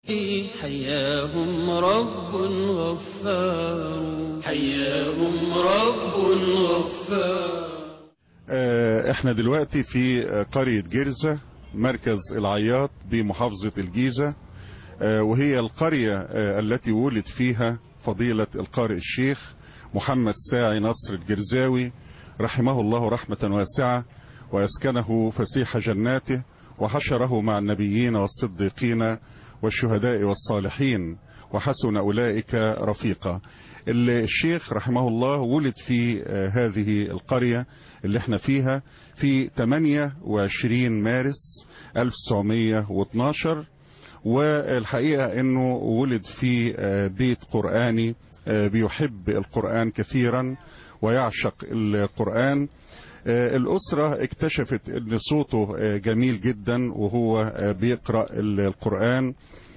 حياهم رب غفار حياهم رب غفار آه، احنا دلوقتي في آه، قرية جرزة مركز العياط بمحافظة الجيزة آه، وهي القرية آه، التي ولد فيها فضيلة القارئ الشيخ محمد ساعي نصر الجرزاوي رحمه الله رحمة واسعة ويسكنه فسيح جناته وحشره مع النبيين والصديقين والشهداء والصالحين وحسن أولئك رفيقا الشيخ رحمه الله ولد في آه، هذه القرية اللي احنا فيها في 28 مارس 1912 والحقيقة انه ولد في آه، بيت قرآني آه، بيحب القرآن كثيرا ويعشق القرآن آه، الأسرة اكتشفت ان صوته آه، جميل جدا وهو آه، بيقرأ القرآن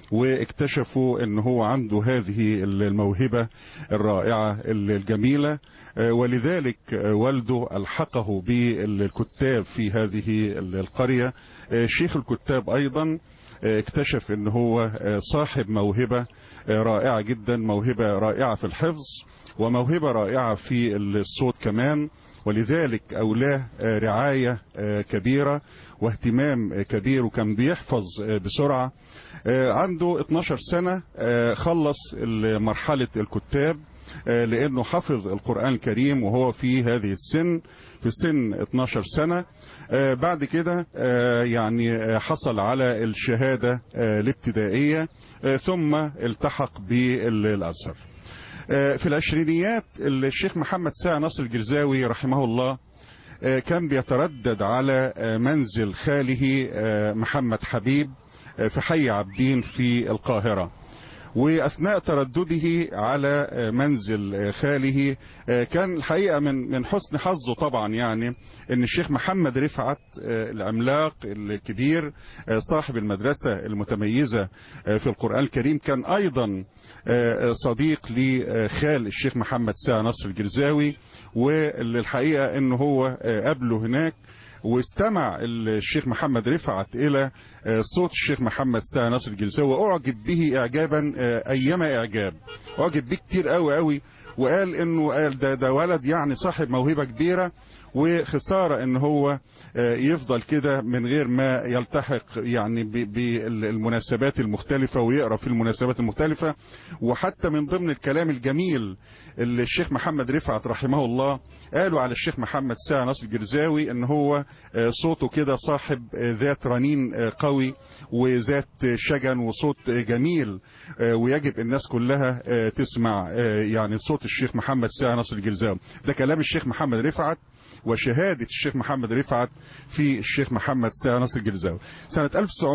واكتشفوا ان هو عنده هذه الموهبة الرائعة الجميلة آه، ولذلك آه، والده الحقه بالكتاب في هذه القرية آه، شيخ الكتاب ايضا آه، اكتشف ان هو آه، صاحب موهبة آه، رائعة جدا موهبة رائعة في الحفظ وموهبة رائعة في الصوت كمان ولذلك أولاه آه، رعاية آه، كبيرة واهتمام آه، كبير وكان بيحفظ آه، بسرعة آه، عنده 12 سنة آه، خلص مرحلة الكتاب آه، لأنه حفظ القرآن الكريم وهو في هذه السن في سن 12 سنة آه، بعد كده آه، يعني آه، حصل على الشهادة آه، الابتدائية آه، ثم التحق بالأزهر آه، في العشرينيات الشيخ محمد ساعة نصر الجرزاوي رحمه الله آه، كان بيتردد على آه، منزل خاله آه، محمد حبيب آه، في حي عابدين في القاهرة واثناء تردده على آه، منزل آه، خاله آه، كان الحقيقه من من حسن حظه طبعا يعني ان الشيخ محمد رفعت آه، العملاق الكبير آه، صاحب المدرسه المتميزه آه، في القران الكريم كان ايضا آه، صديق لخال الشيخ محمد ساعة نصر الجرزاوي والحقيقه ان هو آه، قابله هناك واستمع الشيخ محمد رفعت الى آه، صوت الشيخ محمد ساعة ناصر الجلساوي واعجب به اعجابا آه، ايما اعجاب اعجب به كتير قوي قوي وقال انه قال ده ده ولد يعني صاحب موهبة كبيرة وخسارة ان هو آه، يفضل كده من غير ما يلتحق يعني ب- بالمناسبات المختلفة ويقرأ في المناسبات المختلفة وحتى من ضمن الكلام الجميل اللي الشيخ محمد رفعت رحمه الله قالوا على الشيخ محمد ساعة ناصر الجرزاوي ان هو آه، صوته كده صاحب آه، ذات رنين آه، قوي وذات آه، شجن وصوت آه، جميل آه، ويجب الناس كلها آه، تسمع آه، يعني صوت الشيخ محمد ساعة ناصر الجرزاوي ده كلام الشيخ محمد رفعت وشهادة الشيخ محمد رفعت في الشيخ محمد ساعة ناصر الجرزاوي سنة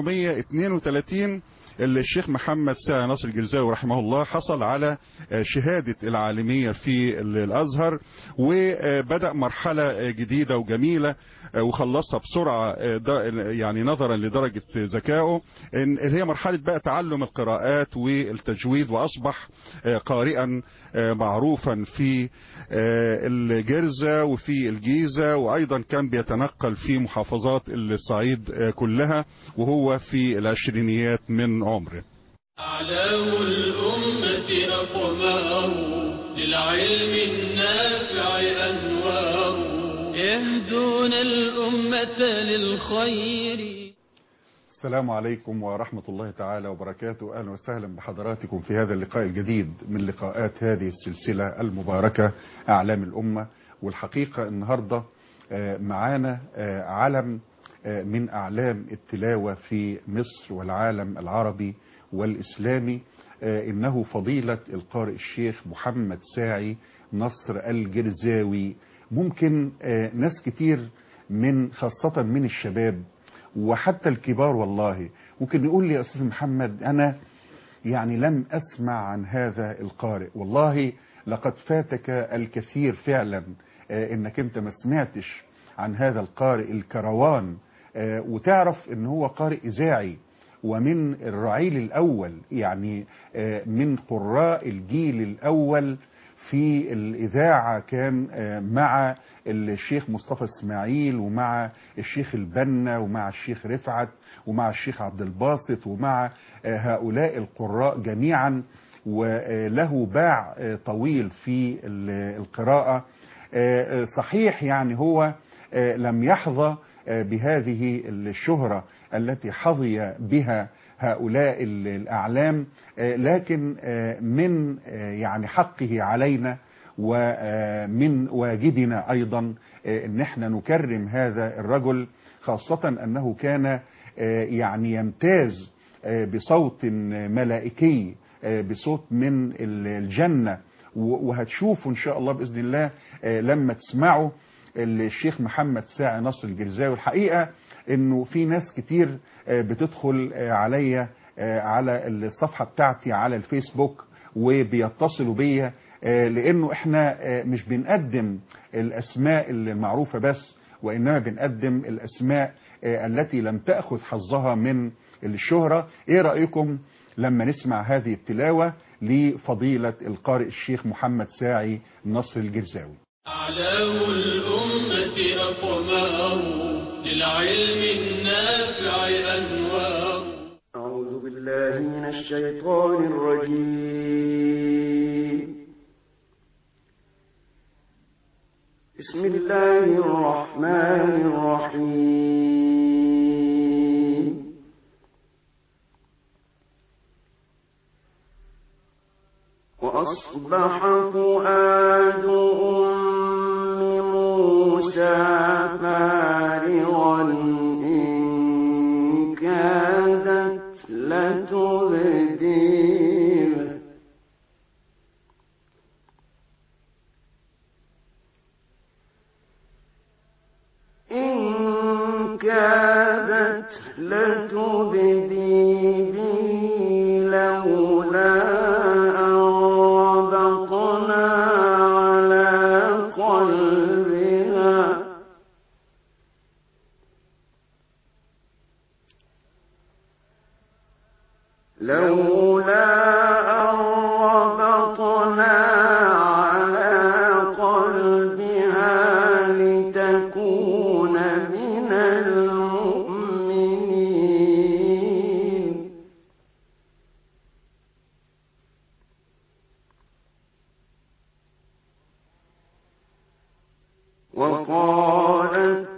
1932 اللي الشيخ محمد ساعة ناصر الجرزاوي رحمه الله حصل على آه، شهادة العالمية في ال- الأزهر وبدأ مرحلة آه، جديدة وجميلة آه، وخلصها بسرعة آه، دا- يعني نظرا لدرجة ذكائه إن- اللي هي مرحلة بقى تعلم القراءات والتجويد وأصبح آه، قارئا آه، معروفا في آه، الجرزة وفي الجيزة وأيضا كان بيتنقل في محافظات الصعيد آه، كلها وهو في العشرينيات من عمره أعلام الأمة أقمار للعلم النافع أنوار يهدون الأمة للخير السلام عليكم ورحمة الله تعالى وبركاته أهلا وسهلا بحضراتكم في هذا اللقاء الجديد من لقاءات هذه السلسلة المباركة أعلام الأمة والحقيقة النهاردة آه، معانا آه، علم آه، من أعلام التلاوة في مصر والعالم العربي والإسلامي آه، إنه فضيلة القارئ الشيخ محمد ساعي نصر الجرزاوي ممكن آه، ناس كتير من خاصة من الشباب وحتى الكبار والله ممكن يقول لي يا أستاذ محمد أنا يعني لم أسمع عن هذا القارئ والله لقد فاتك الكثير فعلا آه، إنك أنت ما سمعتش عن هذا القارئ الكروان آه، وتعرف إن هو قارئ إذاعي ومن الرعيل الأول يعني آه، من قراء الجيل الأول في الإذاعة كان آه، مع الشيخ مصطفى اسماعيل ومع الشيخ البنا ومع الشيخ رفعت ومع الشيخ عبد الباسط ومع آه، هؤلاء القراء جميعا وله باع آه، طويل في ال- القراءة آه، آه، صحيح يعني هو آه، لم يحظى آه، بهذه الشهرة التي حظي بها هؤلاء ال- الأعلام آه، لكن آه، من آه، يعني حقه علينا ومن واجبنا أيضا آه، أن احنا نكرم هذا الرجل خاصة أنه كان آه، يعني يمتاز آه، بصوت ملائكي آه، بصوت من ال- الجنة و- وهتشوفوا إن شاء الله بإذن الله آه، لما تسمعوا الشيخ محمد ساعي نصر الجرزاوي الحقيقة انه في ناس كتير آه، بتدخل آه، عليا آه، على الصفحة بتاعتي على الفيسبوك وبيتصلوا بيا آه، لانه احنا آه، مش بنقدم الاسماء المعروفة بس وانما بنقدم الاسماء آه، التي لم تأخذ حظها من الشهرة ايه رأيكم لما نسمع هذه التلاوة لفضيلة القارئ الشيخ محمد ساعي نصر الجرزاوي أعلام الأمة أقمار للعلم النافع أنوار أعوذ بالله من الشيطان الرجيم بسم الله الرحمن الرحيم وأصبح فؤاد أم موسى فارغا إن كادت لتبدي به إن كادت لتبدي به لولا أن ربطنا على قلبها لولا أن ربطنا على قلبها لتكون من المؤمنين وقالت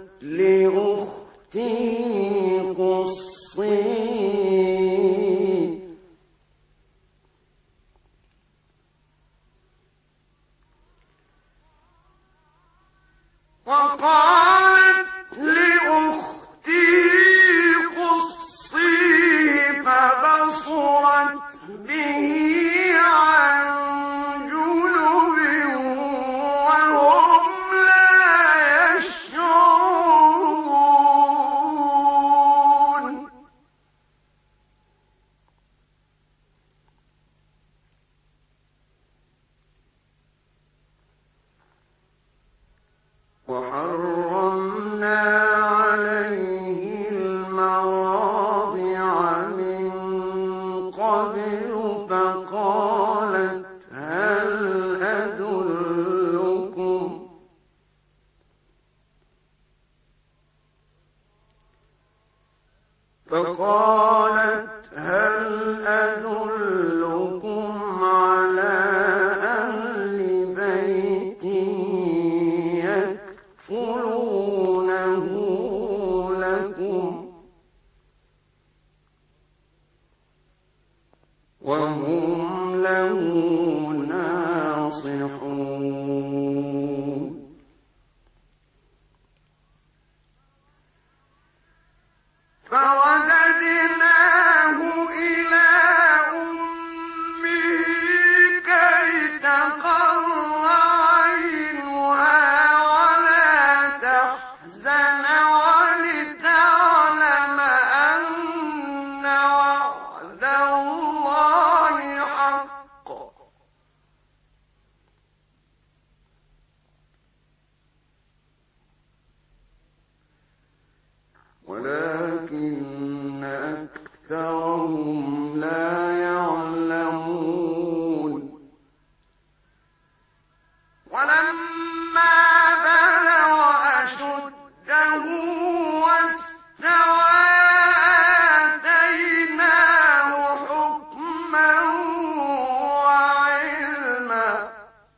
لأختي قصي وقالت لأختي قصي فبصرت به عن جنب وهم لا يشعرون وحرمنا عليه المواضع من قبل فقالت هل أدلكم فقالت هل أدلكم على أهل بيت يكفلونه لكم وهم له ناصحون فرددناه إلى أمه كي تقر عينها ولا تحزن ولتعلم أن وعد الله حق ولكن أكثرهم لا يعلمون حكما وعلما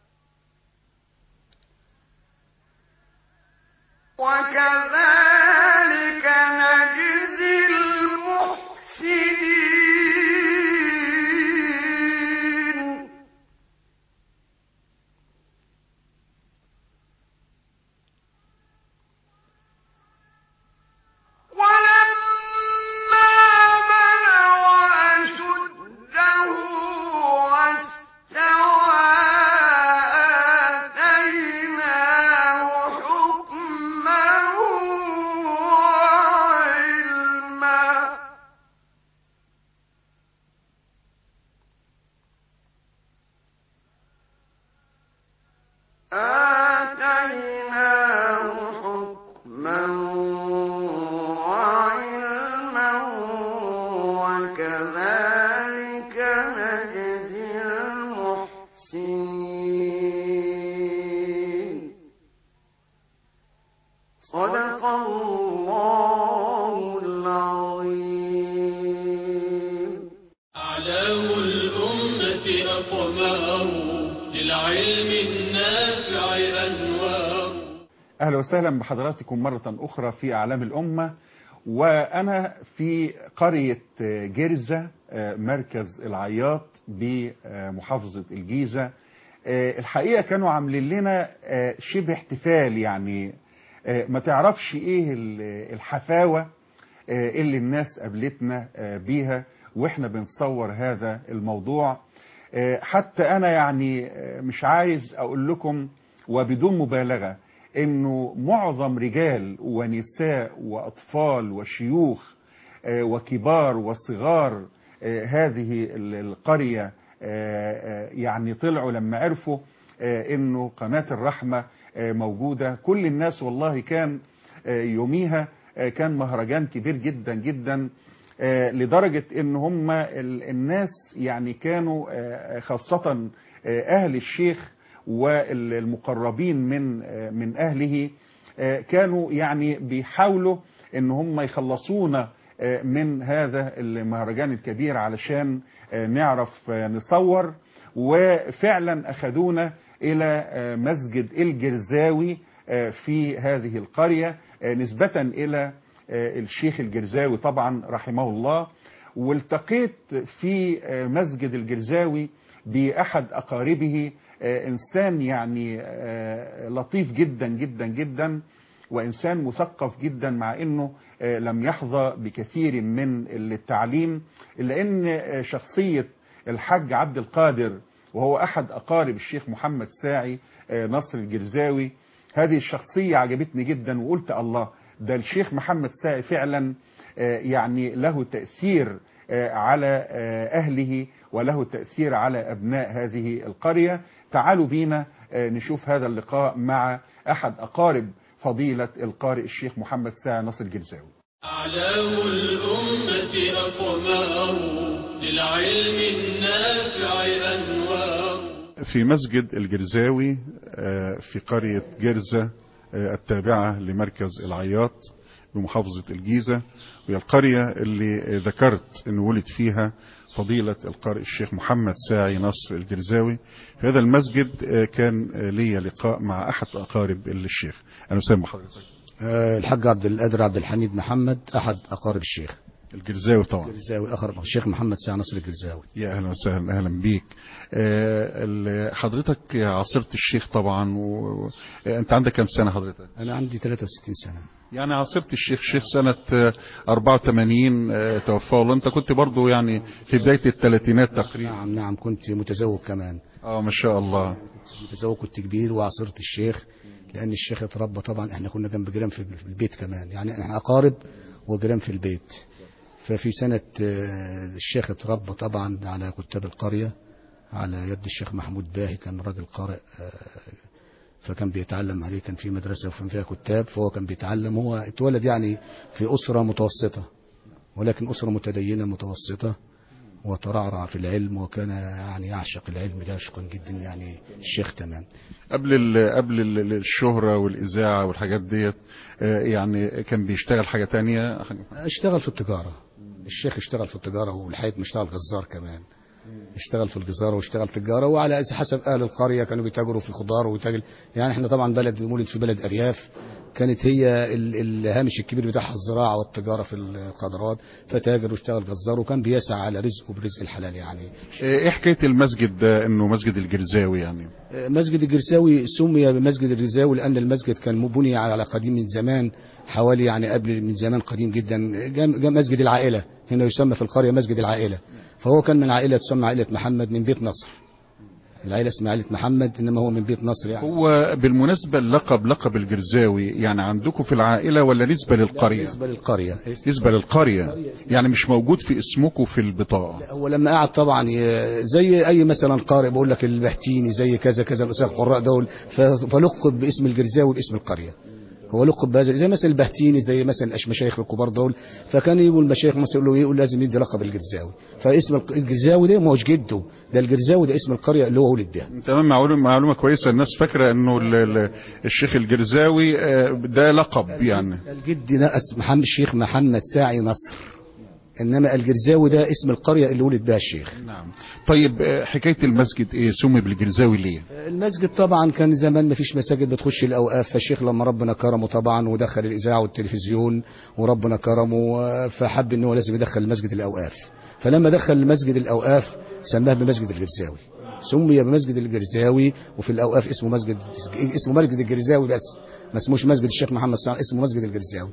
وكذلك نجزي المحسنين ولما بلغ أشده واستوى آتيناه حكما وعلما آتيناه حكما وعلما وكذلك نجزي المحسنين صدق الله العظيم أعلام الأمة أقمار للعلم النافع أنوار أهلا وسهلا بحضراتكم مرة أخرى في أعلام الأمة وأنا في قرية جرزة مركز العياط بمحافظة الجيزة الحقيقة كانوا عاملين لنا شبه احتفال يعني ما تعرفش ايه الحفاوة اللي الناس قابلتنا بيها واحنا بنصور هذا الموضوع حتى انا يعني مش عايز اقول لكم وبدون مبالغة انه معظم رجال ونساء واطفال وشيوخ وكبار وصغار هذه القرية يعني طلعوا لما عرفوا انه قناة الرحمة موجودة كل الناس والله كان يوميها كان مهرجان كبير جدا جدا لدرجة ان هم الناس يعني كانوا خاصة اهل الشيخ والمقربين من من اهله كانوا يعني بيحاولوا ان هم يخلصونا من هذا المهرجان الكبير علشان نعرف نصور وفعلا اخذونا الى مسجد الجرزاوي في هذه القرية نسبة الى الشيخ الجرزاوي طبعا رحمه الله والتقيت في مسجد الجرزاوي بأحد أقاربه إنسان يعني لطيف جدا جدا جدا وإنسان مثقف جدا مع أنه لم يحظى بكثير من التعليم إلا أن شخصية الحاج عبد القادر وهو أحد أقارب الشيخ محمد ساعي نصر الجرزاوي هذه الشخصية عجبتني جدا وقلت الله ده الشيخ محمد ساعي فعلا يعني له تأثير على أهله وله تأثير على أبناء هذه القرية تعالوا بينا نشوف هذا اللقاء مع أحد أقارب فضيلة القارئ الشيخ محمد ساعي نصر الجرزاوي أعلام الأمة أقمار للعلم النافع أنوار في مسجد الجرزاوي في قرية جرزة التابعة لمركز العياط بمحافظة الجيزة وهي القرية اللي ذكرت أن ولد فيها فضيلة القارئ الشيخ محمد ساعي نصر الجرزاوي في هذا المسجد كان لي لقاء مع أحد أقارب الشيخ أنا أسمى حضرتك الحاج عبد القادر عبد الحميد محمد أحد أقارب الشيخ الجرزاوي طبعا الجرزاوي الآخر الشيخ محمد ساعي نصر الجرزاوي يا أهلا وسهلا أهلا بيك آه حضرتك عاصرت الشيخ طبعا وأنت عندك كم سنة حضرتك أنا عندي 63 سنة يعني عاصرت الشيخ الشيخ سنة 84 توفى والله انت كنت برضو يعني في بداية الثلاثينات تقريبا نعم نعم كنت متزوج كمان اه ما شاء الله متزوج كنت كبير وعاصرت الشيخ لأن الشيخ اتربى طبعا احنا كنا جنب جيران في البيت كمان يعني احنا أقارب وجيران في البيت ففي سنة الشيخ اتربى طبعا على كتاب القرية على يد الشيخ محمود باهي كان راجل قارئ فكان بيتعلم عليه كان في مدرسة وكان فيها كتاب فهو كان بيتعلم هو اتولد يعني في أسرة متوسطة ولكن أسرة متدينة متوسطة وترعرع في العلم وكان يعني يعشق العلم عشقا جدا يعني الشيخ تمام قبل ال قبل ال الشهرة والإذاعة والحاجات ديت يعني كان بيشتغل حاجة تانية اشتغل في التجارة الشيخ اشتغل في التجارة والحقيقة اشتغل جزار كمان اشتغل في الجزاره واشتغل تجاره وعلى حسب اهل القريه كانوا بيتاجروا في الخضار وتاجر يعني احنا طبعا بلد مولد في بلد ارياف كانت هي ال- الهامش الكبير بتاعها الزراعه والتجاره في الخضروات فتاجر واشتغل جزار وكان بيسعى على رزقه برزق الحلال يعني ايه حكايه المسجد ده انه مسجد الجرزاوي يعني مسجد الجرساوي سمي بمسجد الرزاوي لأن المسجد كان بني على قديم من زمان حوالي يعني قبل من زمان قديم جدا جا جا مسجد العائلة هنا يسمى في القرية مسجد العائلة فهو كان من عائلة تسمى عائلة محمد من بيت نصر العائلة اسمها عائلة محمد إنما هو من بيت نصر يعني هو بالمناسبه اللقب لقب الجرزاوي يعني عندكم في العائله ولا نسبه للقريه بالنسبة للقرية نسبه للقريه يعني مش موجود في اسمكم في البطاقه هو لما قعد طبعا ي- زي اي مثلا قارئ بقول لك البحتيني زي كذا كذا الاستاذ القراء دول ف- فلقب باسم الجرزاوي باسم القريه هو لقب بهذا زي مثلا البهتيني زي مثلا المشايخ الكبار دول فكان يقول المشايخ مثلا يقولوا يقول لازم يدي لقب الجرزاوي فاسم الق- الجرزاوي ده مش جده ده الجرزاوي ده اسم القريه اللي هو ولد بها تمام معلومه معلومه كويسه الناس فاكره انه ال- ال- الشيخ الجرزاوي آه، ده لقب يعني الجد نقص محمد الشيخ محمد ساعي نصر انما الجرزاوي ده اسم القريه اللي ولد بها الشيخ نعم طيب آه، حكايه المسجد ايه سمي بالجرزاوي ليه المسجد طبعا كان زمان ما فيش مساجد بتخش الاوقاف فالشيخ لما ربنا كرمه طبعا ودخل الاذاعه والتلفزيون وربنا كرمه آه، فحب ان هو لازم يدخل مسجد الاوقاف فلما دخل مسجد الاوقاف سماه بمسجد الجرزاوي سمي بمسجد الجرزاوي وفي الاوقاف اسمه مسجد اسمه مسجد الجرزاوي بس ما اسموش مسجد الشيخ محمد سعد اسمه مسجد الجرزاوي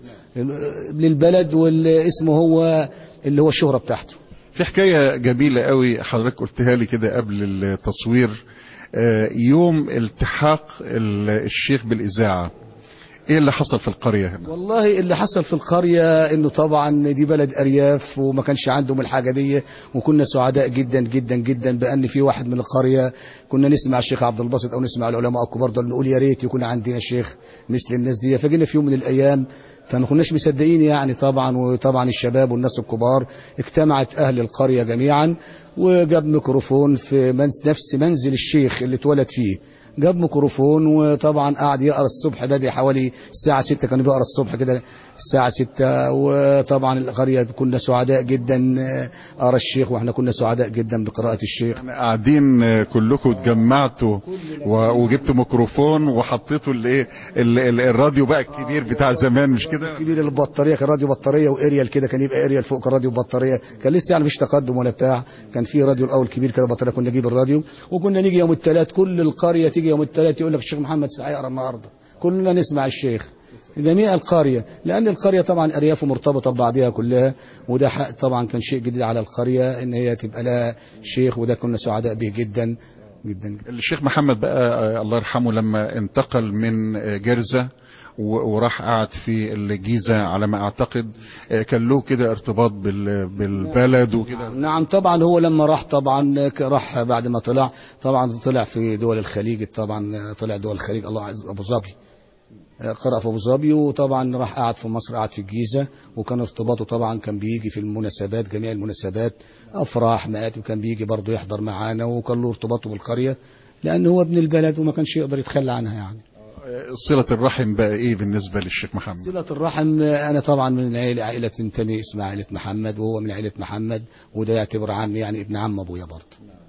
للبلد والاسمه هو اللي هو الشهره بتاعته في حكايه جميله قوي حضرتك قلتها لي كده قبل التصوير آه، يوم التحاق ال- الشيخ بالاذاعه ايه اللي حصل في القريه هنا والله اللي حصل في القرية انه طبعا دي بلد ارياف وما كانش عندهم الحاجة دي وكنا سعداء جدا جدا جدا بان في واحد من القرية كنا نسمع الشيخ عبد الباسط او نسمع العلماء الكبار دول نقول يا ريت يكون عندنا شيخ مثل الناس دي فجينا في يوم من الايام فما كناش مصدقين يعني طبعا وطبعا الشباب والناس الكبار اجتمعت اهل القرية جميعا وجاب ميكروفون في منز- نفس منزل الشيخ اللي اتولد فيه جاب ميكروفون وطبعا قعد يقرا الصبح بدري حوالي الساعة 6 كان بيقرا الصبح كده الساعة 6 وطبعا القرية كنا سعداء جدا قرا الشيخ واحنا كنا سعداء جدا بقراءة الشيخ يعني قاعدين آه، كلكم اتجمعتوا و- وجبتوا ميكروفون وحطيتوا الايه ال- ال- الراديو بقى الكبير بتاع زمان مش كده كبير البطاريه كان راديو بطاريه واريال كده كان يبقى اريال فوق كان راديو بطاريه كان لسه يعني مفيش تقدم ولا بتاع كان في راديو الاول كبير كده بطاريه كنا نجيب الراديو وكنا نيجي يوم الثلاث كل القريه تيجي يوم الثلاث يقول لك الشيخ محمد سعي يقرا النهارده كلنا نسمع الشيخ جميع القرية لأن القرية طبعا أرياف مرتبطة ببعضها كلها وده حق طبعا كان شيء جديد على القرية إن هي تبقى لها شيخ وده كنا سعداء به جدا جدا الشيخ محمد بقى آه، الله يرحمه لما انتقل من آه، جرزة و- وراح قعد في الجيزة على ما اعتقد آه، كان له كده ارتباط بال- بالبلد وكده نعم طبعا هو لما راح طبعا ك- راح بعد ما طلع طبعا طلع في دول الخليج طبعا طلع دول الخليج الله عز ابو ظبي قرأ في ابو ظبي وطبعا راح قعد في مصر قعد في الجيزه وكان ارتباطه طبعا كان بيجي في المناسبات جميع المناسبات افراح مآت وكان بيجي برضه يحضر معانا وكان له ارتباطه بالقريه لان هو ابن البلد وما كانش يقدر يتخلى عنها يعني آه، صلة الرحم بقى ايه بالنسبة للشيخ محمد صلة الرحم أنا طبعا من عائلة عائلة تنتمي اسمها عائلة محمد وهو من عائلة محمد وده يعتبر عمي يعني ابن عم أبويا برضه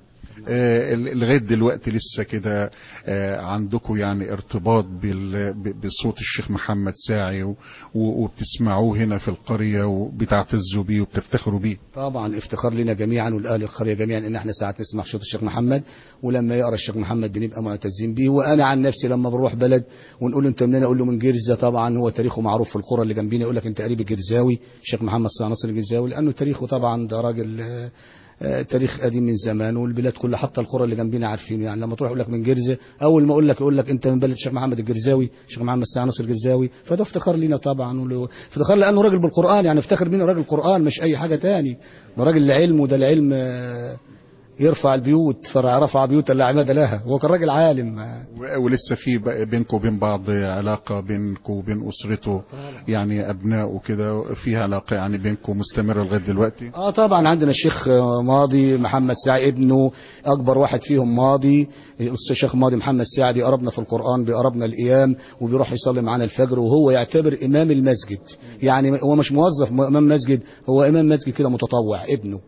آه، لغايه دلوقتي لسه كده آه، عندكم يعني ارتباط بال- ب- بصوت الشيخ محمد ساعي و- و- وبتسمعوه هنا في القريه وبتعتزوا بيه وبتفتخروا بيه طبعا افتخار لنا جميعا والاهل القريه جميعا ان احنا ساعات نسمع صوت الشيخ محمد ولما يقرا الشيخ محمد بنبقى معتزين بيه وانا عن نفسي لما بروح بلد ونقول له انت منين اقول له من جرزه طبعا هو تاريخه معروف في القرى اللي جنبينا يقول لك انت قريب الجرزاوي الشيخ محمد صلى ناصر الجرزاوي لانه تاريخه طبعا ده راجل آه، آه، تاريخ قديم من زمان والبلاد كلها حتى القرى اللي جنبينا عارفينه يعني لما تروح يقول لك من جرزه اول ما اقول لك يقول لك انت من بلد الشيخ محمد الجرزاوي الشيخ محمد الساعه ناصر الجرزاوي فده افتخار لينا طبعا وله- افتخار لانه راجل بالقران يعني افتخر بينا راجل قران مش اي حاجه تاني ده راجل العلم وده العلم آه، يرفع البيوت فرفع بيوت لا عماد لها هو كان راجل عالم آه، و- ولسه في بقى بينكم وبين بعض علاقه بينكم وبين اسرته يعني ابنائه كده في علاقه يعني بينكم مستمره لغايه دلوقتي اه طبعا عندنا الشيخ ماضي محمد سعي ابنه اكبر واحد فيهم ماضي الشيخ ماضي محمد سعد بيقربنا في القران بيقربنا الايام وبيروح يصلي معانا الفجر وهو يعتبر امام المسجد يعني هو مش موظف امام مسجد هو امام مسجد كده متطوع ابنه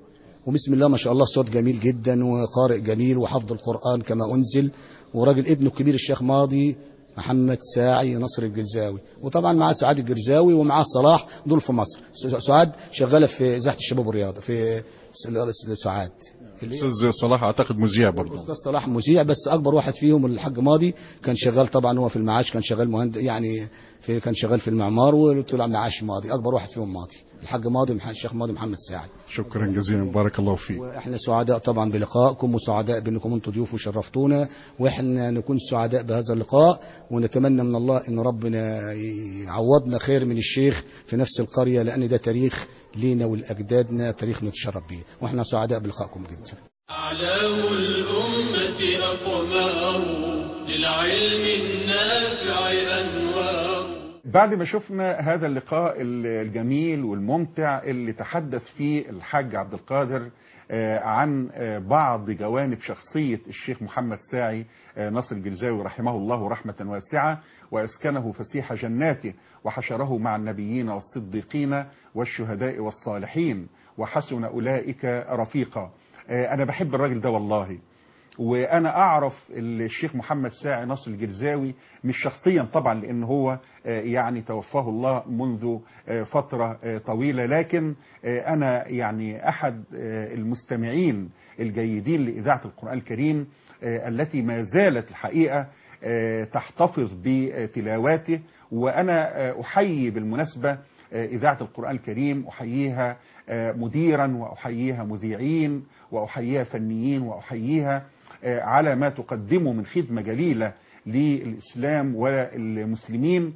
وبسم الله ما شاء الله صوت جميل جدا وقارئ جميل وحفظ القرآن كما أنزل وراجل ابنه الكبير الشيخ ماضي محمد ساعي نصر الجرزاوي وطبعا معاه سعاد الجرزاوي ومعاه صلاح دول في مصر س- سعاد شغاله في اذاعه الشباب والرياضه في س- سعاد اللي هي- استاذ صلاح اعتقد مذيع برضه الاستاذ صلاح مذيع بس اكبر واحد فيهم الحاج ماضي كان شغال طبعا هو في المعاش كان شغال مهندس يعني في كان شغال في المعمار وطلع معاش ماضي اكبر واحد فيهم ماضي الحاج ماضي مح- الشيخ ماضي محمد ساعد شكرا جزيلا بارك الله فيك واحنا سعداء طبعا بلقائكم وسعداء بانكم انتم ضيوف وشرفتونا واحنا نكون سعداء بهذا اللقاء ونتمنى من الله ان ربنا يعوضنا خير من الشيخ في نفس القريه لان ده تاريخ لينا ولاجدادنا تاريخ نتشرف به واحنا سعداء بلقائكم جدا أعلام الأمة أقمار للعلم النافع أنوار بعد ما شفنا هذا اللقاء الجميل والممتع اللي تحدث فيه الحاج عبد القادر آه، عن آه، بعض جوانب شخصية الشيخ محمد ساعي آه، ناصر الجرزاوي رحمه الله رحمة واسعة وأسكنه فسيح جناته وحشره مع النبيين والصديقين والشهداء والصالحين وحسن أولئك رفيقا آه، أنا بحب الراجل ده والله وانا اعرف الشيخ محمد ساعي ناصر الجرزاوي مش شخصيا طبعا لان هو آه، يعني توفاه الله منذ آه، فتره آه، طويله لكن آه، انا يعني احد آه، المستمعين الجيدين لاذاعه القران الكريم آه، التي ما زالت الحقيقه آه، تحتفظ بتلاواته وانا آه، احيي بالمناسبه آه، اذاعه القران الكريم احييها آه، مديرا واحييها مذيعين واحييها فنيين واحييها آه، على ما تقدمه من خدمه جليله للاسلام والمسلمين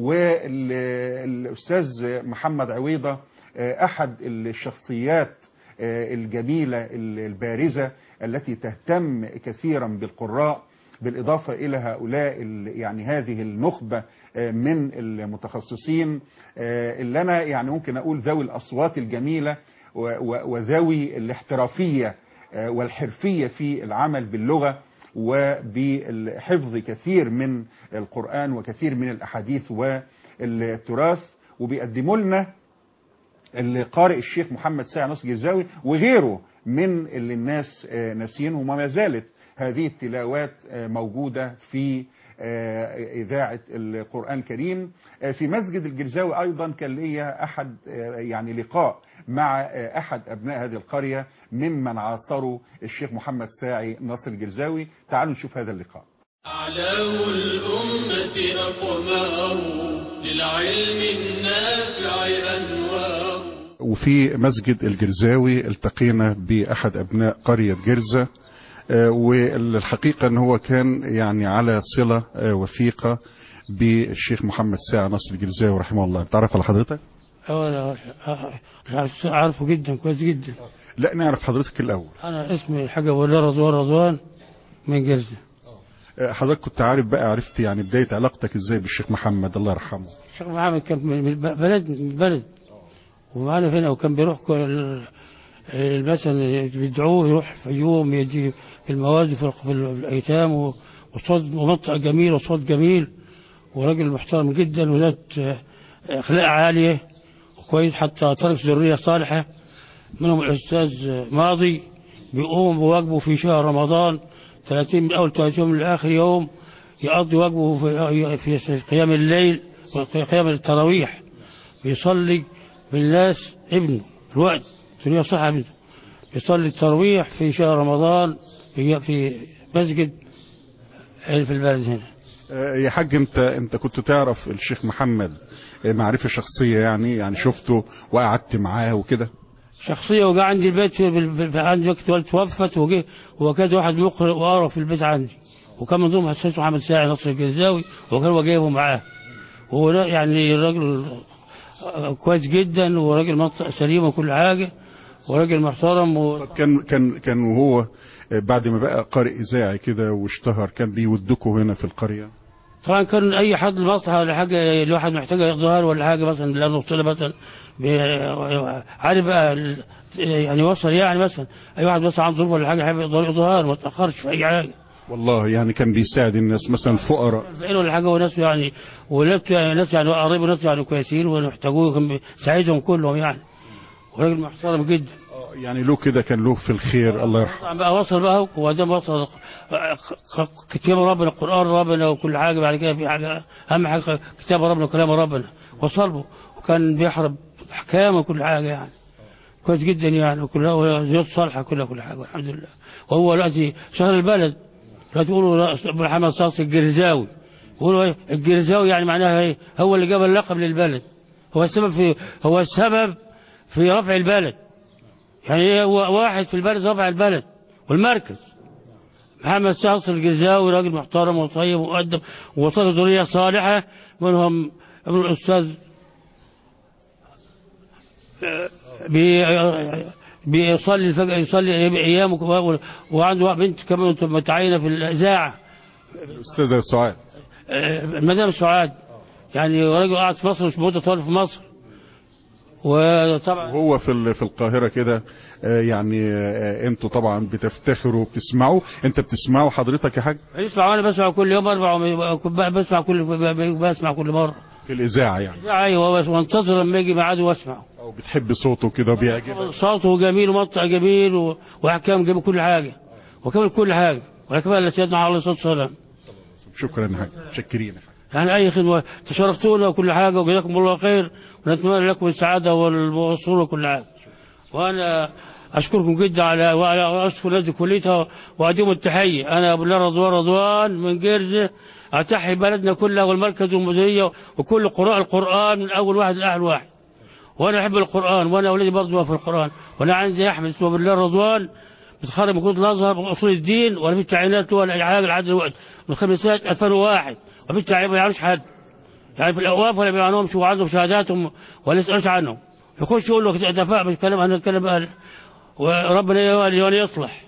والاستاذ محمد عويضه آه، احد الشخصيات آه، الجميله البارزه التي تهتم كثيرا بالقراء بالإضافة إلى هؤلاء ال- يعني هذه النخبة آه، من المتخصصين آه، اللي أنا يعني ممكن أقول ذوي الأصوات الجميلة و- و- وذوي الاحترافية آه، والحرفية في العمل باللغة وبحفظ كثير من القرآن وكثير من الأحاديث والتراث وبيقدموا لنا القارئ الشيخ محمد ساعي نصر جرزاوي وغيره من اللي الناس آه، ناسيينهم وما زالت هذه التلاوات آه، موجودة في آه، إذاعة القرآن الكريم آه، في مسجد الجرزاوي أيضا كان ليا أحد آه، يعني لقاء مع آه، أحد أبناء هذه القرية ممن عاصروا الشيخ محمد ساعي ناصر الجرزاوي تعالوا نشوف هذا اللقاء أعلام الأمة أقمار للعلم النافع أنوار وفي مسجد الجرزاوي التقينا بأحد أبناء قرية جرزة آه، والحقيقة أن هو كان يعني على صلة آه، وثيقة بالشيخ محمد ساعة نصر الجرزاوي رحمه الله تعرف على حضرتك؟ أنا عارفه جدا كويس جدا لا نعرف حضرتك الأول أنا اسمي الحاج أبو الله رضوان رضوان من جرزة آه، حضرتك كنت عارف بقى عرفت يعني بداية علاقتك ازاي بالشيخ محمد الله يرحمه الشيخ محمد كان من من بلد من البلد ومعنا هنا وكان بيروح كل- مثلا بيدعوه يروح في يوم يجي في المواد في في الأيتام و- وصوت ومنطقة جميل وصوت جميل وراجل محترم جدا وذات أخلاق عالية وكويس حتى ترك ذرية صالحة منهم الأستاذ ماضي بيقوم بواجبه في شهر رمضان 30 من أول 30 يوم لآخر يوم يقضي واجبه في في قيام الليل وقيام التراويح بيصلي بالناس ابنه الوقت تريد صح ابنه بيصلي التراويح في شهر رمضان في في مسجد في البلد هنا آه، يا حاج انت انت كنت تعرف الشيخ محمد آه، معرفة شخصية يعني يعني شفته وقعدت معاه وكده شخصية وجا عندي البيت في في- في- عندي وقت والد توفت وجه وكان واحد مقرئ وقرا في البيت عندي وكان من ضمنهم الأستاذ محمد ساعي نصر الجزاوي وكان هو جايبه معاه وهو لا- يعني راجل كويس جدا وراجل منطقة سليمة وكل حاجة وراجل محترم و... كان كان كان وهو آه، بعد ما بقى قارئ إذاعي كده واشتهر كان بيودكوا هنا في القرية طبعا كان اي حد المصلحه ولا حاجه الواحد محتاج يظهر ولا حاجه مثلا لانه طلع مثلا بي- عارف بقى ال- يعني وصل يعني مثلا اي واحد مثلا عنده ظروف ولا حاجه حابب يقدر يظهر ما تاخرش في اي حاجه والله يعني كان بيساعد الناس مثلا الفقراء فقير ولا حاجه وناس يعني ولاد يعني ناس يعني قريب وناس يعني كويسين ومحتاجوه كان بيساعدهم كلهم يعني وراجل محترم جدا يعني له كده كان له في الخير الله يرحمه طبعا بقى وصل بقى وبعدين وصل كتاب ربنا القرآن ربنا وكل حاجة بعد كده في حاجة أهم حاجة كتاب ربنا وكلام ربنا وصل له وكان بيحرب أحكام وكل حاجة يعني كويس جدا يعني وكلها زيوت صالحة كلها كل حاجة الحمد لله وهو دلوقتي شهر البلد لا تقولوا أبو محمد صاص الجرزاوي يقولوا ايه الجرزاوي يعني معناها ايه هو اللي جاب اللقب للبلد هو السبب في هو السبب في رفع البلد يعني ايه هو واحد في البلد رفع البلد والمركز محمد ساصر الجزاوي راجل محترم وطيب ومؤدب ووصل ذرية صالحة منهم ابن الأستاذ آه، بي- بيصلي الفجر يصلي أيام وك- وعنده بنت كمان متعينة في الإذاعة الاستاذه سعاد آه، مدام سعاد يعني راجل قاعد في مصر مش مدة طويلة في مصر وطبعا وهو في ال- في القاهره كده آه، يعني آه، انتوا طبعا بتفتخروا بتسمعوا انت بتسمعوا حضرتك يا حاج بسمع وانا بسمع كل يوم اربع وم- بسمع كل بسمع كل مره في الاذاعه يعني ايوه بس وانتظر لما يجي ميعاده واسمع او بتحب صوته كده بيعجبك صوته جميل ومقطع جميل و- واحكام جميل كل حاجه وكمل كل حاجه ولكن سيدنا عليه الصلاه والسلام شكرا يا حاج متشكرين يا حاج يعني اي خدمه تشرفتونا وكل حاجه وجزاكم الله خير ونتمنى لكم السعاده والوصول وكل حاجه وانا اشكركم جدا على وعلى اشكر نادي كليتها واديم التحيه انا ابو الله رضوان رضوان من جرزه اتحي بلدنا كلها والمركز والمديريه وكل قراء القران من اول واحد لاخر واحد وانا احب القران وانا اولادي برضه في القران وانا عندي احمد اسمه بالله رضوان متخرج من كليه الازهر من اصول الدين ولا في تعيينات ولا اي حاجه لحد دلوقتي من خمسات 2001 وفي تعيين ما يعرفش حد يعني في الاوقاف ولا بيعنهم وعندهم شهاداتهم ولا يسالش عنهم يخش يقول له دفاع بالكلام انا الكلام قال وربنا يولي يصلح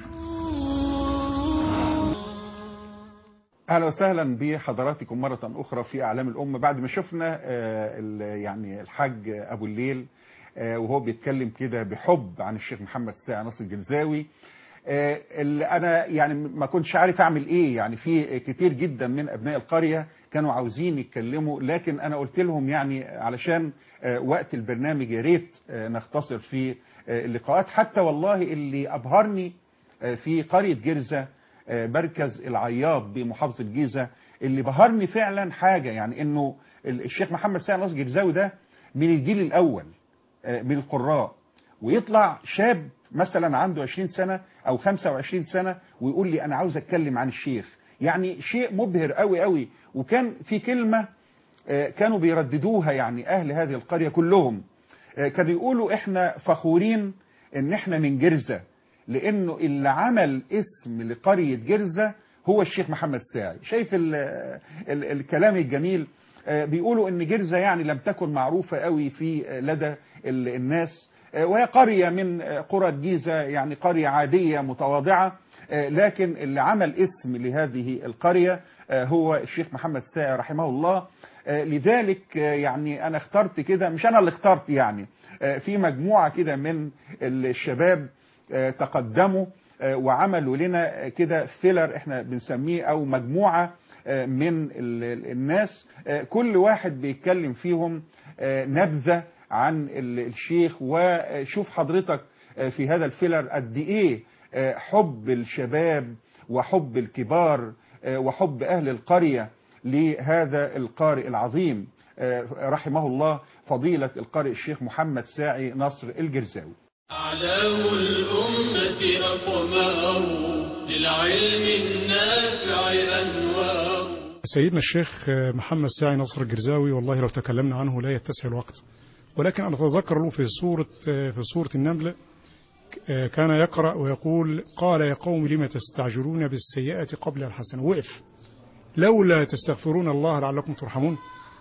اهلا وسهلا بحضراتكم مره اخرى في اعلام الام بعد ما شفنا آه، ال- يعني الحاج ابو الليل آه، وهو بيتكلم كده بحب عن الشيخ محمد ساعة ناصر الجنزاوي آه، اللي انا يعني ما كنتش عارف اعمل ايه يعني في كتير جدا من ابناء القريه كانوا عاوزين يتكلموا لكن انا قلت لهم يعني علشان آه، وقت البرنامج يا ريت آه، نختصر في آه، اللقاءات حتى والله اللي ابهرني آه، في قريه جرزه آه، مركز العياط بمحافظه الجيزه اللي بهرني فعلا حاجه يعني انه ال- الشيخ محمد ساعة ناصر الجرزاوي ده من الجيل الاول آه، من القراء ويطلع شاب مثلا عنده 20 سنة أو 25 سنة ويقول لي أنا عاوز أتكلم عن الشيخ يعني شيء مبهر قوي قوي وكان في كلمة آه، كانوا بيرددوها يعني أهل هذه القرية كلهم آه، كانوا يقولوا إحنا فخورين إن إحنا من جرزة لأنه اللي عمل اسم لقرية جرزة هو الشيخ محمد ساعي شايف ال ال الكلام الجميل آه، بيقولوا ان جرزة يعني لم تكن معروفة قوي في آه، لدى ال- الناس آه، وهي قرية من آه، قرى الجيزة يعني قرية عادية متواضعة آه، لكن اللي عمل اسم لهذه القرية آه، هو الشيخ محمد ساعي رحمه الله آه، لذلك آه، يعني انا اخترت كده مش انا اللي اخترت يعني آه، في مجموعة كده من الشباب آه، تقدموا آه، وعملوا لنا كده فيلر احنا بنسميه او مجموعة آه، من ال- ال- الناس آه، كل واحد بيتكلم فيهم آه، نبذة عن ال- الشيخ وشوف حضرتك آه، في هذا الفيلر قد ايه آه، حب الشباب وحب الكبار آه، وحب اهل القرية لهذا القارئ العظيم آه، رحمه الله فضيلة القارئ الشيخ محمد ساعي نصر الجرزاوي أعلام الأمة أقمار للعلم النافع أنوار سيدنا الشيخ محمد ساعي نصر الجرزاوي والله لو تكلمنا عنه لا يتسع الوقت ولكن أنا أتذكر له في سورة في سورة النمل كان يقرأ ويقول قال يا قوم لم تستعجلون بالسيئة قبل الحسنة وقف لولا تستغفرون الله لعلكم ترحمون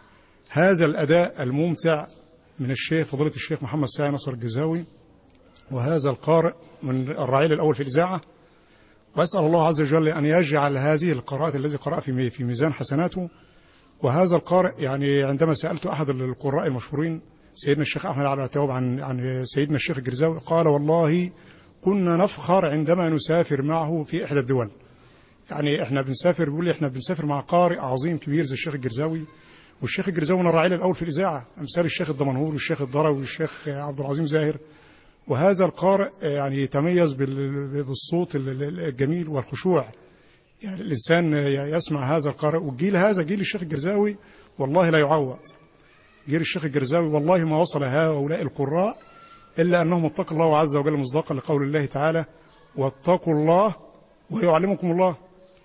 هذا الأداء الممتع من الشيخ فضيلة الشيخ محمد ساعي نصر الجزاوي وهذا القارئ من الرعيل الأول في الإذاعة وأسأل الله عز وجل أن يجعل هذه القراءات التي قرأ في في ميزان حسناته وهذا القارئ يعني عندما سألت أحد القراء المشهورين سيدنا الشيخ أحمد علي التواب عن عن سيدنا الشيخ الجرزاوي قال والله كنا نفخر عندما نسافر معه في إحدى الدول يعني احنا بنسافر بيقول لي احنا بنسافر مع قارئ عظيم كبير زي الشيخ الجرزاوي والشيخ الجرزاوي من الرعيل الأول في الإذاعة أمثال الشيخ الدمنهور والشيخ الضروي والشيخ عبد العظيم زاهر وهذا القارئ يعني يتميز بال- بالصوت ال- ال- الجميل والخشوع يعني الإنسان يسمع هذا القارئ والجيل هذا جيل الشيخ الجرزاوي والله لا يعوض جيل الشيخ الجرزاوي والله ما وصل هؤلاء القراء إلا أنهم اتقوا الله عز وجل مصداقا لقول الله تعالى واتقوا الله ويعلمكم الله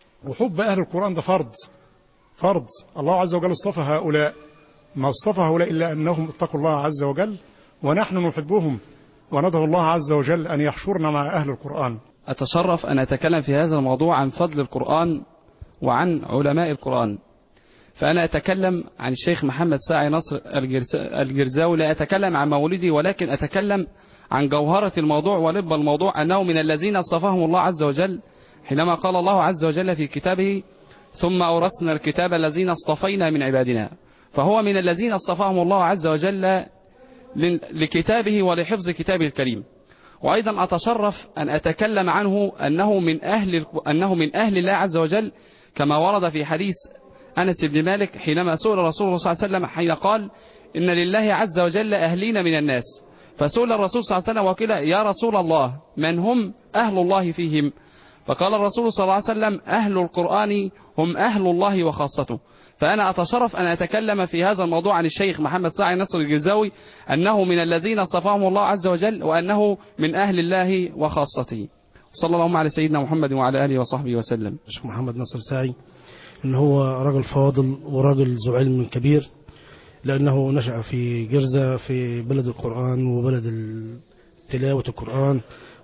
وحب أهل القرآن ده فرض فرض الله عز وجل اصطفى هؤلاء ما اصطفى هؤلاء إلا أنهم اتقوا الله عز وجل ونحن نحبهم وندعو الله عز وجل أن يحشرنا مع أهل القرآن أتشرف أن أتكلم في هذا الموضوع عن فضل القرآن وعن علماء القرآن فأنا أتكلم عن الشيخ محمد ساعي نصر الجرس- الجرزاوي لا أتكلم عن مولدي ولكن أتكلم عن جوهرة الموضوع ولب الموضوع أنه من الذين اصطفاهم الله عز وجل حينما قال الله عز وجل في كتابه ثم أورثنا الكتاب الذين اصطفينا من عبادنا فهو من الذين اصطفاهم الله عز وجل لن- لكتابه ولحفظ كتابه الكريم وأيضا أتشرف أن أتكلم عنه أنه من أهل أنه من أهل الله عز وجل كما ورد في حديث أنس بن مالك حينما سئل رسول الله صلى الله عليه وسلم حين قال إن لله عز وجل أهلين من الناس فسئل الرسول صلى الله عليه وسلم وقيل يا رسول الله من هم أهل الله فيهم فقال الرسول صلى الله عليه وسلم أهل القرآن هم أهل الله وخاصته فأنا أتشرف أن أتكلم في هذا الموضوع عن الشيخ محمد ساعي نصر الجزاوي أنه من الذين صفاهم الله عز وجل وأنه من أهل الله وخاصته صلى الله على سيدنا محمد وعلى آله وصحبه وسلم الشيخ محمد نصر ساعي ان هو رجل فاضل ورجل ذو علم كبير لانه نشأ في جرزة في بلد القرآن وبلد ال- تلاوة القرآن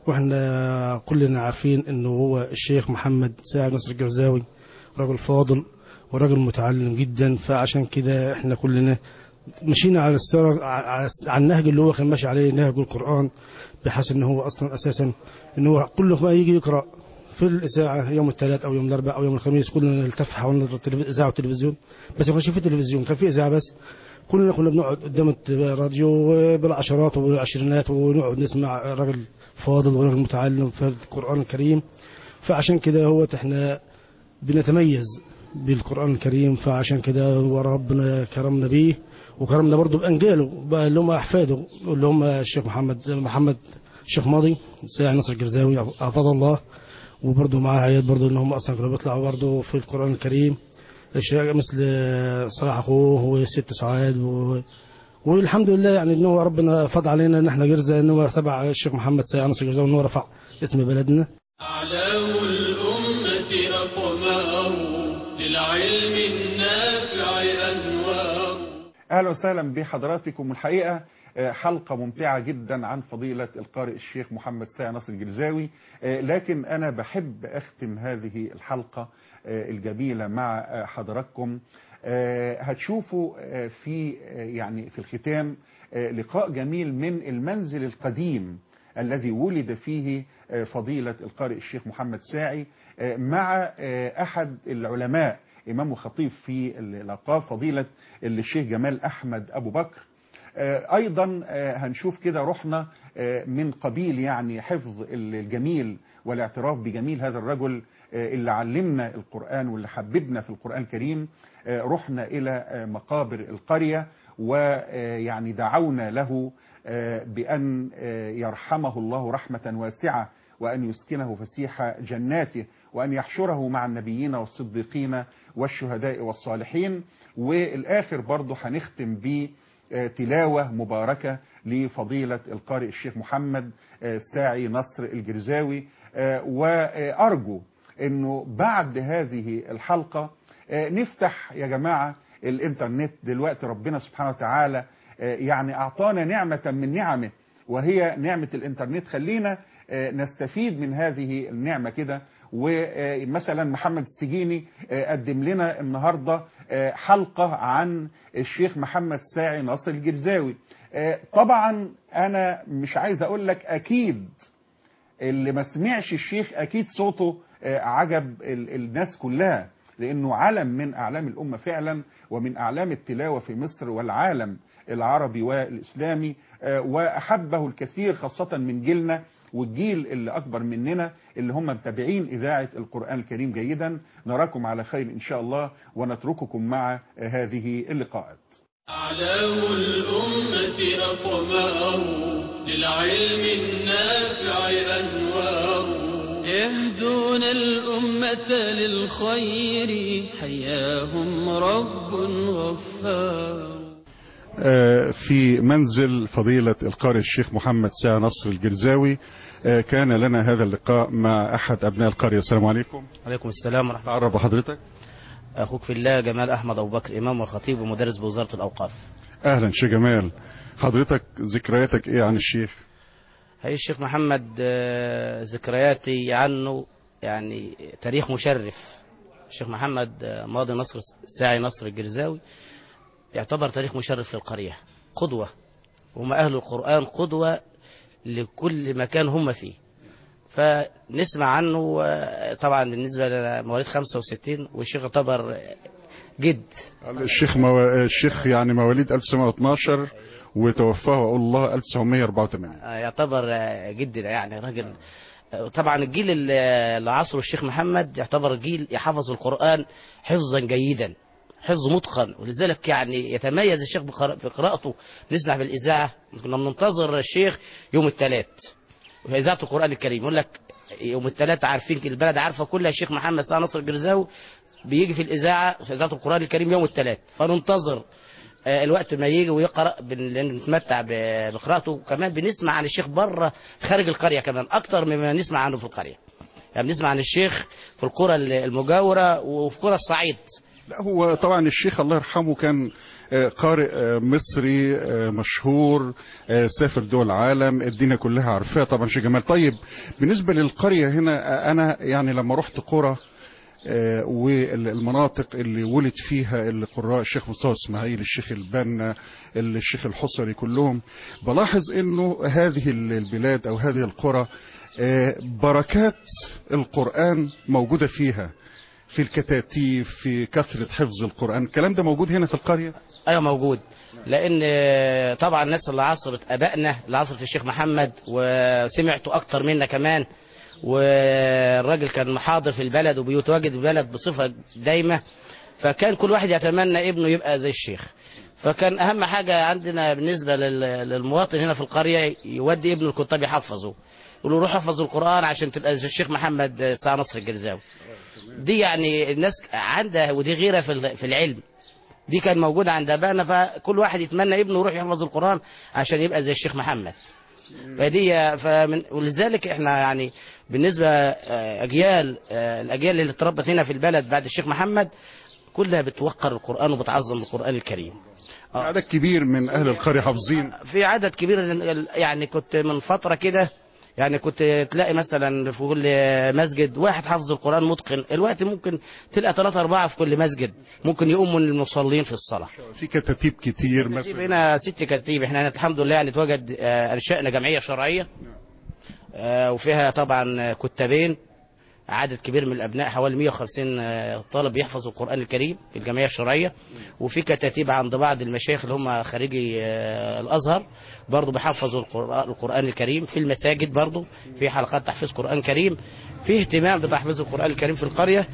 واحنا كلنا عارفين انه هو الشيخ محمد ساعي نصر الجرزاوي رجل فاضل ورجل متعلم جدا فعشان كده احنا كلنا مشينا على السر على على النهج اللي هو كان ماشي عليه نهج القرآن بحيث ان هو اصلا اساسا ان هو كل ما يجي يقرأ في الإذاعة يوم الثلاث أو يوم الأربعاء أو يوم الخميس كلنا نلتف حول التلف- الإذاعة والتلفزيون بس ما كانش في تلفزيون كان في إذاعة بس كلنا كنا بنقعد قدام الراديو بالعشرات والعشرينات ونقعد نسمع راجل فاضل وراجل متعلم في القرآن الكريم فعشان كده هو احنا بنتميز بالقرآن الكريم فعشان كده وربنا كرمنا بيه وكرمنا برضه بأنجاله بقى اللي هم أحفاده اللي هم الشيخ محمد محمد الشيخ ماضي ساعي نصر الجرزاوي حفظه الله وبرضه معاه عيال برضه ان هم اصلا كانوا بيطلعوا برضه في القران الكريم اشياء مثل صلاح اخوه وست سعاد و... والحمد لله يعني ان هو ربنا فضل علينا ان احنا جرزه ان هو تبع الشيخ محمد ساعي نصر الجرزاوي ان هو رفع اسم بلدنا أعلام الأمة أقمار للعلم النافع أنوار اهلا وسهلا بحضراتكم الحقيقه آه، حلقه ممتعه جدا عن فضيله القارئ الشيخ محمد ساعي نصر الجرزاوي آه، لكن انا بحب اختم هذه الحلقه آه، الجميله مع آه، حضراتكم آه، هتشوفوا آه، في آه، يعني في الختام آه، لقاء جميل من المنزل القديم الذي ولد فيه آه، فضيلة القارئ الشيخ محمد ساعي آه، مع آه، أحد العلماء إمام وخطيب في الأوقاف فضيلة الشيخ جمال أحمد أبو بكر آه، أيضا آه، هنشوف كده رحنا آه، من قبيل يعني حفظ الجميل والاعتراف بجميل هذا الرجل آه، اللي علمنا القرآن واللي حببنا في القرآن الكريم آه، رحنا إلى آه، مقابر القرية ويعني دعونا له آه، بأن آه، يرحمه الله رحمة واسعة وأن يسكنه فسيح جناته وأن يحشره مع النبيين والصديقين والشهداء والصالحين والآخر برضه هنختم بتلاوة مباركة لفضيلة القارئ الشيخ محمد آه، ساعي نصر الجرزاوي آه، وأرجو أنه بعد هذه الحلقة آه، نفتح يا جماعة الإنترنت دلوقتي ربنا سبحانه وتعالى آه، يعني أعطانا نعمة من نعمه وهي نعمة الإنترنت خلينا آه، نستفيد من هذه النعمة كده ومثلا محمد السجيني آه، قدم لنا النهاردة آه، حلقة عن الشيخ محمد ساعي ناصر الجرزاوي آه، طبعا أنا مش عايز أقول لك أكيد اللي ما سمعش الشيخ أكيد صوته آه، عجب ال- الناس كلها لأنه علم من أعلام الأمة فعلا ومن أعلام التلاوة في مصر والعالم العربي والإسلامي آه، وأحبه الكثير خاصة من جيلنا والجيل اللي أكبر مننا اللي هم متابعين إذاعة القرآن الكريم جيدا نراكم على خير إن شاء الله ونترككم مع آه، هذه اللقاءات أعلام الأمة أقمار للعلم النافع أنوار يهدون الأمة للخير حياهم رب غفار آه، في منزل فضيلة القارئ الشيخ محمد ساعة نصر الجرزاوي آه، كان لنا هذا اللقاء مع أحد أبناء القرية السلام عليكم عليكم السلام ورحمة تعرف بحضرتك الله أخوك في الله جمال أحمد أبو بكر إمام وخطيب ومدرس بوزارة الأوقاف أهلا شيخ جمال حضرتك ذكرياتك إيه عن الشيخ هي الشيخ محمد آه، ذكرياتي عنه يعني تاريخ مشرف الشيخ محمد آه، ماضي نصر ساعي نصر الجرزاوي يعتبر تاريخ مشرف للقرية قدوة هم أهل القرآن قدوة لكل مكان هم فيه فنسمع عنه آه، طبعا بالنسبة لمواليد 65 والشيخ يعتبر جد الشيخ مو... الشيخ يعني مواليد 1912 وتوفاه أقول الله 1984 آه، يعتبر آه، جدنا يعني راجل آه، طبعا الجيل اللي اللي عصره الشيخ محمد يعتبر جيل يحفظ القرآن حفظا جيدا حفظ متقن ولذلك يعني يتميز الشيخ بقراء- في قراءته نسمع بالإذاعة كنا بننتظر الشيخ يوم الثلاث في إذاعة القرآن الكريم يقول لك يوم الثلاث عارفين البلد عارفة كلها الشيخ محمد سعد نصر الجرزاوي بيجي في الإذاعة في إذاعة القرآن الكريم يوم الثلاث فننتظر آه، الوقت ما يجي ويقرا بن- لأن نتمتع ب- بقراءته وكمان بنسمع عن الشيخ بره خارج القريه كمان اكتر مما نسمع عنه في القريه يعني بنسمع عن الشيخ في القرى المجاوره وفي قرى الصعيد لا هو طبعا الشيخ الله يرحمه كان آه، قارئ آه، مصري آه، مشهور آه، سافر دول العالم الدنيا كلها عارفاه طبعا شيخ جمال طيب بالنسبة للقرية هنا آه، أنا يعني لما رحت قرى آه، والمناطق اللي ولد فيها القراء الشيخ مصطفى اسماعيل الشيخ البنا الشيخ الحصري كلهم بلاحظ انه هذه البلاد او هذه القرى آه، بركات القرآن موجودة فيها في الكتاتيب في كثرة حفظ القرآن الكلام ده موجود هنا في القرية ايوه موجود لان آه، طبعا الناس اللي عصرت ابائنا اللي عصرت الشيخ محمد وسمعته اكتر منا كمان والراجل كان محاضر في البلد وبيتواجد في البلد بصفه دايمه فكان كل واحد يتمنى ابنه يبقى زي الشيخ فكان اهم حاجه عندنا بالنسبه لل- للمواطن هنا في القريه يودي ابنه الكتاب يحفظه يقول له روح احفظ القران عشان تبقى زي الشيخ محمد ساعه نصر الجرزاوي دي يعني الناس عندها ودي غيره في ال- في العلم دي كان موجودة عند أبائنا فكل واحد يتمنى ابنه يروح يحفظ القرآن عشان يبقى زي الشيخ محمد فدي فمن ولذلك احنا يعني بالنسبة آه، أجيال آه، الأجيال اللي اتربت هنا في البلد بعد الشيخ محمد كلها بتوقر القرآن وبتعظم القرآن الكريم عدد كبير من أهل القرية حافظين في عدد كبير يعني كنت من فترة كده يعني كنت تلاقي مثلا في كل مسجد واحد حافظ القرآن متقن الوقت ممكن تلقى ثلاثة أربعة في كل مسجد ممكن يقوموا المصلين في الصلاة في كتاتيب كتير كتيب مثلا هنا ست كتيب احنا هنا الحمد لله يعني اتوجد آه، انشأنا جمعية شرعية آه، وفيها طبعا كتابين عدد كبير من الابناء حوالي 150 آه، طالب بيحفظوا القران الكريم في الجمعيه الشرعيه وفي كتاتيب عند بعض المشايخ اللي هم خريجي آه، الازهر برضه بيحفظوا القران القران الكريم في المساجد برضه في حلقات تحفيظ قران كريم في اهتمام بتحفيظ القران الكريم في القريه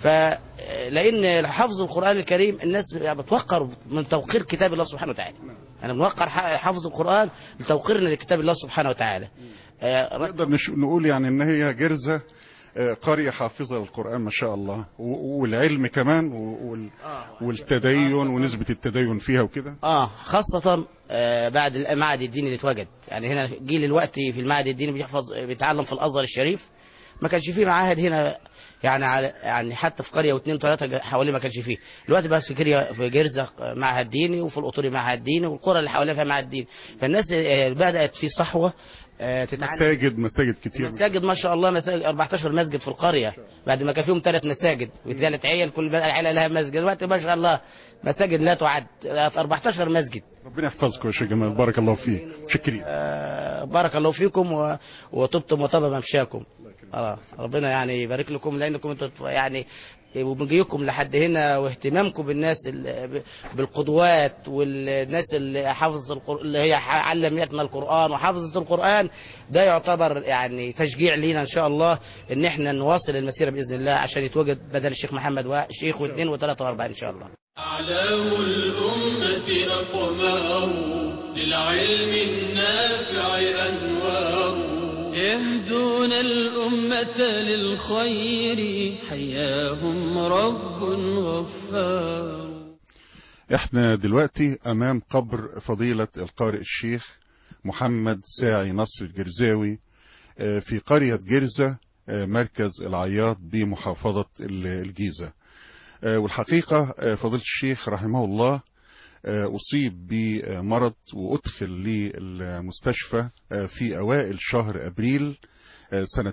فلان حفظ القران الكريم الناس بتوقر من توقير كتاب الله سبحانه وتعالى انا بنوقر ح- حفظ القران لتوقيرنا لكتاب الله سبحانه وتعالى آه، نقدر نش- نقول يعني ان هي جرزة آه، قرية حافظة للقرآن ما شاء الله و- والعلم كمان و- وال- والتدين ونسبة التدين فيها وكده اه خاصة آه بعد المعهد الديني اللي اتوجد يعني هنا جيل الوقت في المعهد الديني بيحفظ بيتعلم في الازهر الشريف ما كانش فيه معاهد هنا يعني على يعني حتى في قريه واثنين ثلاثه حواليه ما كانش فيه دلوقتي بقى في كريه في جرزه معهد ديني وفي القطوري معهد ديني والقرى اللي حواليها فيها معهد ديني فالناس آه، بدات في صحوه آه، تتعلم مساجد مساجد كتير مساجد ما شاء الله مساجد 14 مسجد في القريه بعد ما كان فيهم ثلاث مساجد وثلاث عيال كل بقى عيله لها مسجد دلوقتي ما شاء الله مساجد لا تعد 14 مسجد ربنا يحفظكم يا شيخ جمال بارك الله فيك شكرا آه، بارك الله فيكم و- وطبتم وطاب ممشاكم آه، ربنا يعني يبارك لكم لانكم انتوا يعني ومجيكم لحد هنا واهتمامكم بالناس ال- بالقدوات والناس اللي حافظ القر... اللي هي ح- علمتنا القرآن وحافظت القرآن ده يعتبر يعني تشجيع لينا ان شاء الله ان احنا نواصل المسيرة بإذن الله عشان يتوجد بدل الشيخ محمد وشيخ واثنين وثلاثة واربعة ان شاء الله أعلام الأمة أقمار للعلم النافع أنوار يهدون الأمة للخير حياهم رب غفار احنا دلوقتي امام قبر فضيلة القارئ الشيخ محمد ساعي نصر الجرزاوي آه، في قرية جرزة آه، مركز العياط بمحافظة ال- الجيزة آه، والحقيقة آه، فضيلة الشيخ رحمه الله آه، أصيب بمرض وأدخل للمستشفى آه، في أوائل شهر أبريل آه، سنة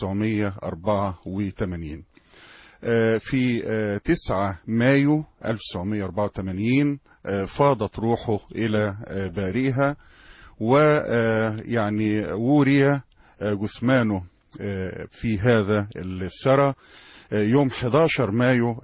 1984 آه، في آه، 9 مايو 1984 آه، فاضت روحه إلى آه، بارئها ويعني وري آه، جثمانه آه، في هذا الثرى آه، يوم 11 مايو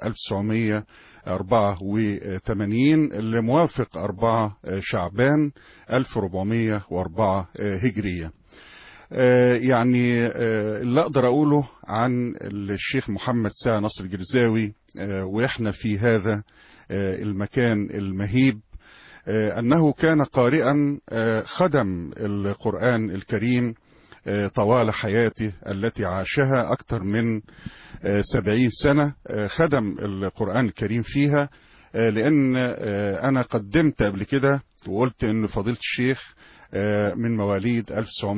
1984 اللي موافق 4 شعبان 1404 هجرية آه، يعني آه، اللي اقدر اقوله عن الشيخ محمد ساعة نصر الجرزاوي آه، واحنا في هذا آه، المكان المهيب آه، انه كان قارئا آه، خدم القرآن الكريم آه، طوال حياته التي عاشها اكثر من آه، سبعين سنة آه، خدم القرآن الكريم فيها آه، لان آه، انا قدمت قبل كده وقلت ان فضيلة الشيخ آه، من مواليد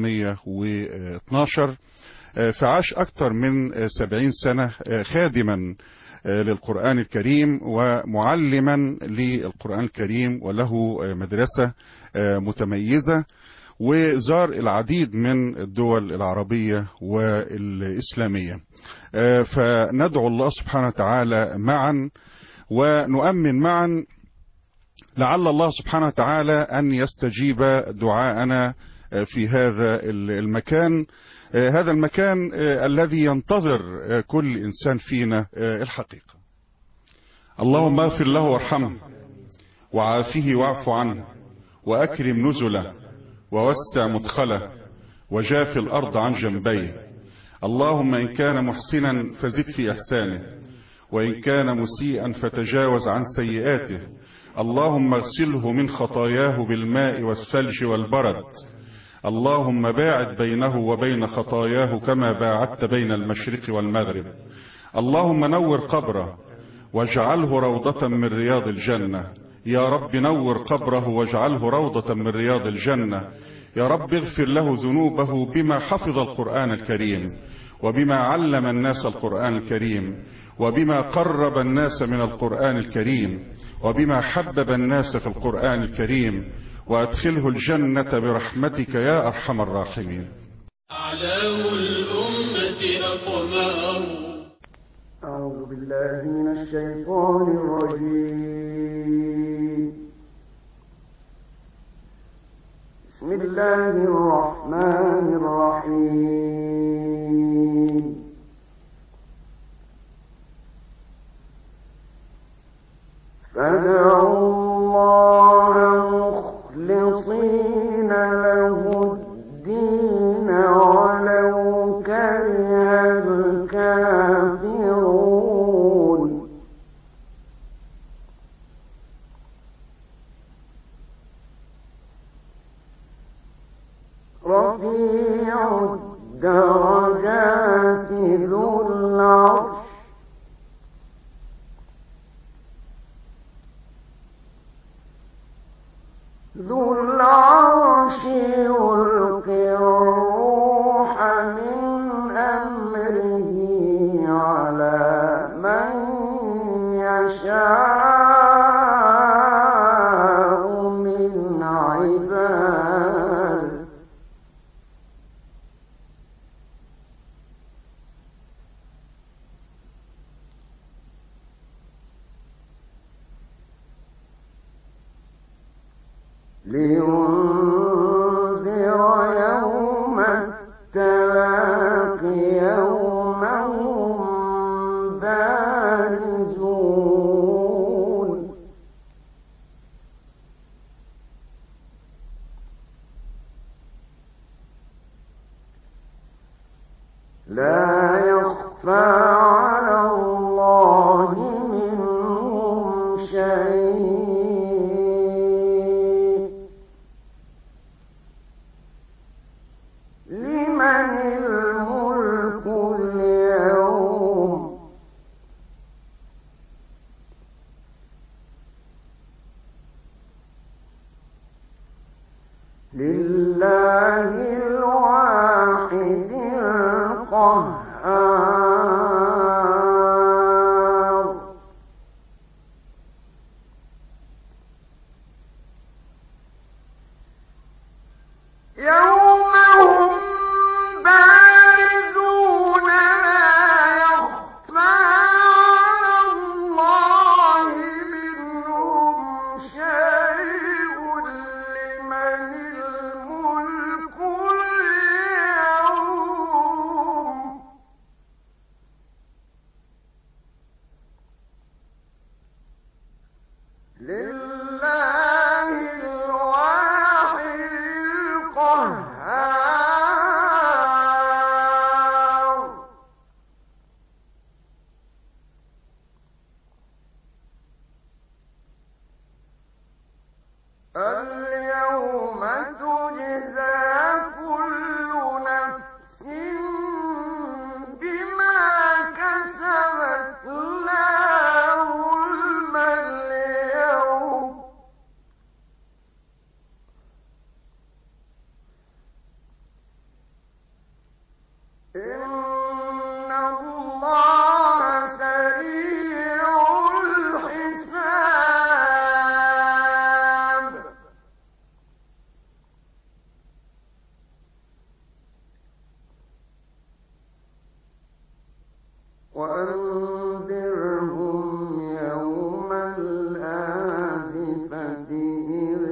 1912 آه، فعاش أكثر من آه، 70 سنة آه، خادما آه، للقرآن الكريم ومعلما للقرآن الكريم وله آه، مدرسة آه، متميزة وزار العديد من الدول العربية والإسلامية آه، فندعو الله سبحانه وتعالى معا ونؤمن معا لعل الله سبحانه وتعالى أن يستجيب دعاءنا في هذا المكان هذا المكان الذي ينتظر كل إنسان فينا الحقيقة اللهم اغفر له وارحمه وعافه واعف عنه وأكرم نزله ووسع مدخله وجاف الأرض عن جنبيه اللهم إن كان محسنا فزد في إحسانه وإن كان مسيئا فتجاوز عن سيئاته اللهم اغسله من خطاياه بالماء والثلج والبرد اللهم باعد بينه وبين خطاياه كما باعدت بين المشرق والمغرب اللهم نور قبره واجعله روضة من رياض الجنة يا رب نور قبره واجعله روضة من رياض الجنة يا رب اغفر له ذنوبه بما حفظ القرآن الكريم وبما علم الناس القرآن الكريم وبما قرب الناس من القرآن الكريم وبما حبب الناس في القرآن الكريم وأدخله الجنة برحمتك يا أرحم الراحمين أعلام الأمة أقمار أعوذ بالله من الشيطان الرجيم بسم الله الرحمن الرحيم فادعوا الله مخلصين له الدين ولو كره الكافرون رفيع الدرجات ذو العرش ذو العرش يلقي الروح من أمره على من يشاء من عباده لينذر يوم التلاق يوم هم بارزون لا يخفى على الله منهم شيء لله الواحد القهار اليوم تجزى كل نفس بما كسبت لا ظلم اليوم إن الله سريع الحساب وأنذرهم يوم الآزفة إذ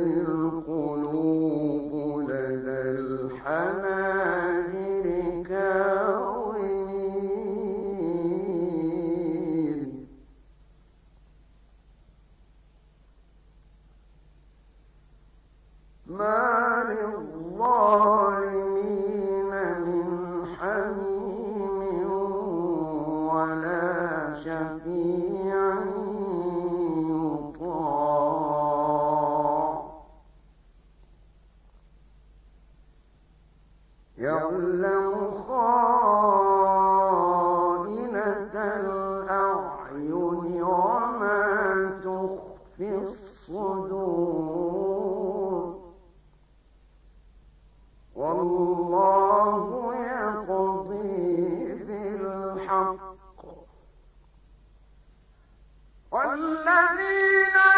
القلوب لدى الحناجر كاظمين ما للظالمين من حميم ولا شفيع يطاع يعلم خائنة الأعين وما تخفي الصدور والله يقضي بالحق والذين